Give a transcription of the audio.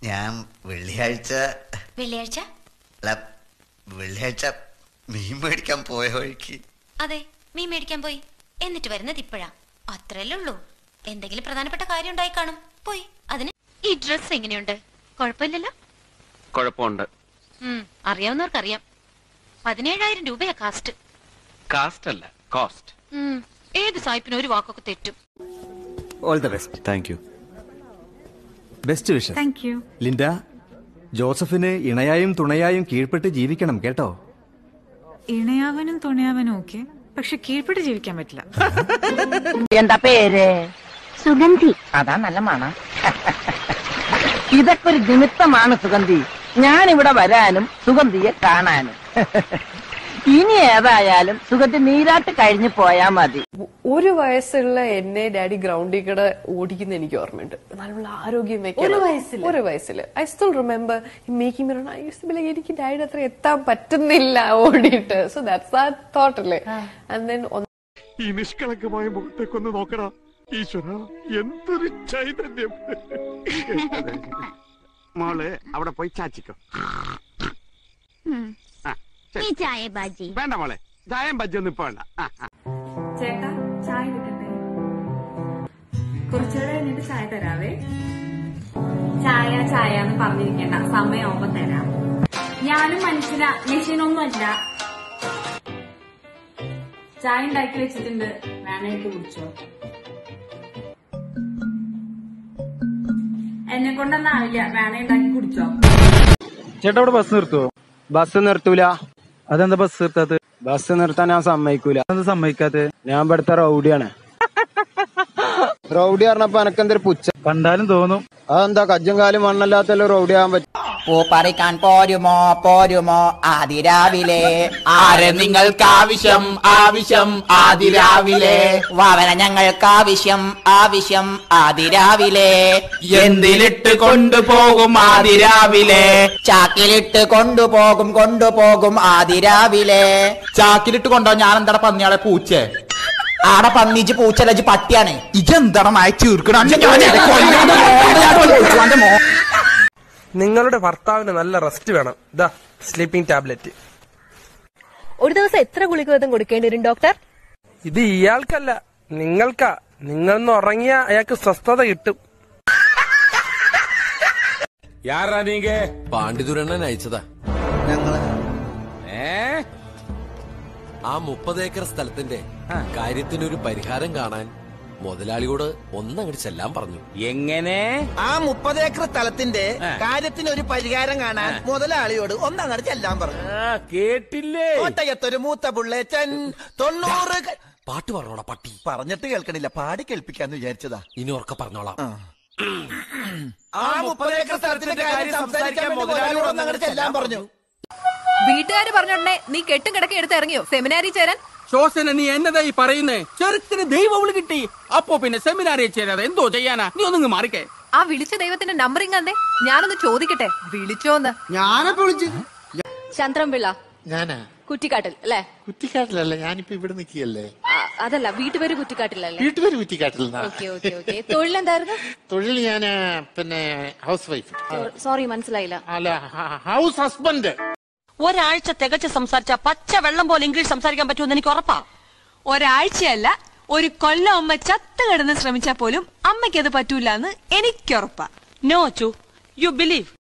ഞാൻ വെള്ളിയാഴ്ച വെള്ളിയാഴ്ച അല്ല വെള്ളിയാഴ്ച മീൻ മേടിക്കാൻ പോയ വഴിക്ക് അതെ മീൻ മേടിക്കാൻ പോയി എന്നിട്ട് വരുന്നത് ഇപ്പോഴാ അത്രയല്ലേ ഉള്ളൂ എന്തെങ്കിലും പ്രധാനപ്പെട്ട കാര്യം ഉണ്ടായി കാണും പോയി അതിന് ഈ ഡ്രസ് എങ്ങനെയുണ്ട് കുഴപ്പമില്ലല്ലോ കുഴപ്പമുണ്ട് ഉം, അറിയാവുന്നവർക്കറിയാം പതിനേഴായിരം രൂപയാ കാസ്റ്റ് കാസ്റ്റ് അല്ല കോസ്റ്റ് ഉം, ഏത് സായിപ്പിനും ഒരു വാക്കൊക്കെ തെറ്റും all the best thank you best wish thank you Linda ജോസഫിന് ഇണയായും തുണയായും കീഴ്പ്പെട്ട് ജീവിക്കണം കേട്ടോ ഇണയാവനും തുണയാവനും ഓക്കെ പക്ഷെ കീഴ്പ്പെട്ട് ജീവിക്കാൻ പറ്റില്ല എന്താ പേര് സുഗന്ധി അതാ നല്ല മണം ഇതൊക്കെ ഒരു നിമിത്തമാണ് സുഗന്ധി ഞാൻ ഇവിടെ വരാനും സുഗന്ധിയെ കാണാനും ഇനി ഏതായാലും സുഗന്ധി നീരാട്ട് കഴിഞ്ഞു പോയാ മതി ഒരു വയസ്സുള്ള എന്നെ ഡാഡി ഗ്രൗണ്ടിൽ കൂടെ ഓടിക്കുന്ന എനിക്ക് ഓർമ്മയുണ്ട് നല്ല ആരോഗ്യം ഒരു വയസ്സിൽ ഒരു വയസ്സിൽ ഐ സ്റ്റിൽ റിമെമ്പർ മേക്കിംഗ് മിറൺ എനിക്ക് ഡാഡി അത്ര എത്താൻ പറ്റുന്നില്ല ഓടിയിട്ട് സോ ദാറ്റ്സ് ആ തോട്ട് അല്ലേ ആൻഡ് ദെൻ ഈ നിഷ്കളങ്കമായ മുഖത്തേക്കൊന്ന് നോക്കടാ ഈശ്വര എന്തൊരു ചൈതന്യം മോളെ അവിടെ പോയി ചാച്ചിക്കോ ആ, ശരി. ചായ ബാജി വേണ്ട മോളെ ചായം ബജ്ജൊന്നും ഇപ്പൊ വേണ്ട ആ, ആ. ചേട്ടാ ചായ കിട്ടണ്ടേ കുറച്ചുകൂടെ കഴിഞ്ഞിട്ട് ചായ തരാവേ ചായ ചായ എന്ന് പറഞ്ഞിരിക്കണ്ട സമയമാകുമ്പോ തരാം ഞാനും മനുഷ്യന മെഷീനൊന്നുമല്ല ചായ ഉണ്ടാക്കി വെച്ചിട്ടുണ്ട് വേണേക്ക് കുടിച്ചോ എന്നെ കൊണ്ടൊന്നാവില്ല വേണേ ഉണ്ടാക്കി കുടിച്ചോ ചേട്ടാ ഇവിടെ ബസ് നിർത്തുവോ ബസ് നിർത്തൂല അതെന്താ ബസ് നിർത്താത്ത ബസ് നിർത്താൻ ഞാൻ സമ്മതിക്കൂല എന്താ സമ്മതിക്കാത്ത ഞാൻ ഇവിടുത്തെ റൗഡിയാണ് റൗഡി പറഞ്ഞപ്പോ എനക്കെന്തൊരു പുച്ഛ കണ്ടാലും തോന്നും അതെന്താ കജ്ജും കാലും മണ്ണല്ലാത്തല്ലോ റൗഡി ആവാൻ പറ്റും പൂ പറിക്കാൻ പോരുമോ പോരുമോ ആദിരാവിലെ ആരെ നിങ്ങൾക്ക് ആവശ്യം ആവശ്യം ആദിരാവിലെ വാവന ഞങ്ങൾക്ക് ആവശ്യം ആവശ്യം ആദിരാവിലെ എന്തിലിട്ട് കൊണ്ടുപോകും ആദിരാവിലെ ചാക്കിലിട്ട് കൊണ്ടുപോകും കൊണ്ടുപോകും ആദിരാവിലെ ചാക്കിലിട്ട് കൊണ്ടോ ഞാൻ എന്താ പന്നിയാളെ പൂച്ചേ ആടെ പന്നിച്ച് പൂച്ചലച്ച് പട്ടിയാണ് ഇജെന്താണ് മായി ചീർക്കണം നിങ്ങളുടെ ഭർത്താവിന് നല്ല റെസ്റ്റ് വേണം ഇതാ സ്ലീപ്പിംഗ് ടാബ്ലറ്റ് ഒരു ദിവസം എത്ര ഗുളിക വീതം കൊടുക്കേണ്ടി വരും ഡോക്ടർ ഇത് ഇയാൾക്കല്ല നിങ്ങൾക്കാ നിങ്ങളൊന്ന് ഉറങ്ങിയ അയാൾക്ക് സ്വസ്ഥത കിട്ടും പാണ്ഡിതുരണ്ണൻ അയച്ചതാ ഞങ്ങള് ആ മുപ്പത് ഏക്കർ സ്ഥലത്തിന്റെ കാര്യത്തിനൊരു പരിഹാരം കാണാൻ മുതലാളിയോട് ഒന്നങ്ങോട്ട് ചെല്ലാൻ പറഞ്ഞു എങ്ങനെ ആ മുപ്പത് ഏക്കർ സ്ഥലത്തിന്റെ കാര്യത്തിന് ഒരു പരിഹാരം കാണാൻ മുതലാളിയോട് ഒന്നങ്ങട് ചെല്ലാൻ പറഞ്ഞു കേട്ടില്ലേ കോട്ടയത്തൊരു മൂത്ത പുള്ളേച്ചൻ തൊണ്ണൂറ് ക- പാട്ട് പറഞ്ഞോടാ പട്ടി പറഞ്ഞിട്ട് കേൾക്കണില്ല പാടി കേൾപ്പിക്കാന്ന് വിചാരിച്ചതാ ഇനി ഉറക്കെ പറഞ്ഞോളാം ആ മുപ്പത് ഏക്കർ സ്ഥലത്തിന്റെ കാര്യം സംസാരിക്കാൻ മുതലാളിയോട് ഒന്നങ്ങട് ചെല്ലാൻ പറഞ്ഞു വീട്ടുകാര് പറഞ്ഞോടനെ നീ കെട്ടും കിടക്കെ എടുത്ത് ഇറങ്ങിയോ സെമിനാരി ചേരാൻ ശോസന നീ എന്നതായി പറയുന്നേ ചെറുത്തിന് ദൈവവിളി കിട്ടി അപ്പോ പിന്നെ സെമിനാറിൽ ചേരാതെ എന്തോ ചെയ്യാനാ നീ ഒന്നിങ്ങ് മാറിക്കേ ആ വിളിച്ച ദൈവത്തിന്റെ നമ്പർ ഇങ്ങന്നെ ഞാനൊന്ന് ചോദിക്കട്ടെ വിളിച്ചോന്ന് ഞാനപ്പോ വിളിച്ചു ചന്ദ്രൻപിള്ള ഞാനാ കുറ്റിക്കാട്ടിൽ അല്ലേ കുറ്റിക്കാട്ടിലല്ല ഞാനിപ്പോ ഇവിടെ നിൽക്കുകയല്ലേ അതല്ല വീട്ടുപേര് കുറ്റിക്കാട്ടിലല്ലേ വീട്ടുപേര് കുറ്റിക്കാട്ടിൽ ഓക്കെ ഓക്കെ ഓക്കെ തൊഴിലെന്തായിരുന്നു തൊഴിൽ ഞാൻ പിന്നെ ഹൗസ് വൈഫ് സോറി മനസ്സിലായില്ല അല്ല ഹൗസ് ഹസ്ബൻഡ് ഒരാഴ്ച തികച്ച് സംസാരിച്ച പച്ച വെള്ളം പോലെ ഇംഗ്ലീഷ് സംസാരിക്കാൻ പറ്റുമെന്ന് എനിക്ക് ഉറപ്പാ ഒരാഴ്ചയല്ല ഒരു കൊല്ലം അമ്മ ചത്ത് കിടന്ന് ശ്രമിച്ചാൽ പോലും അമ്മയ്ക്ക് അത് പറ്റൂല എന്ന് എനിക്കുറപ്പാ നോ ചു യു ബിലീവ്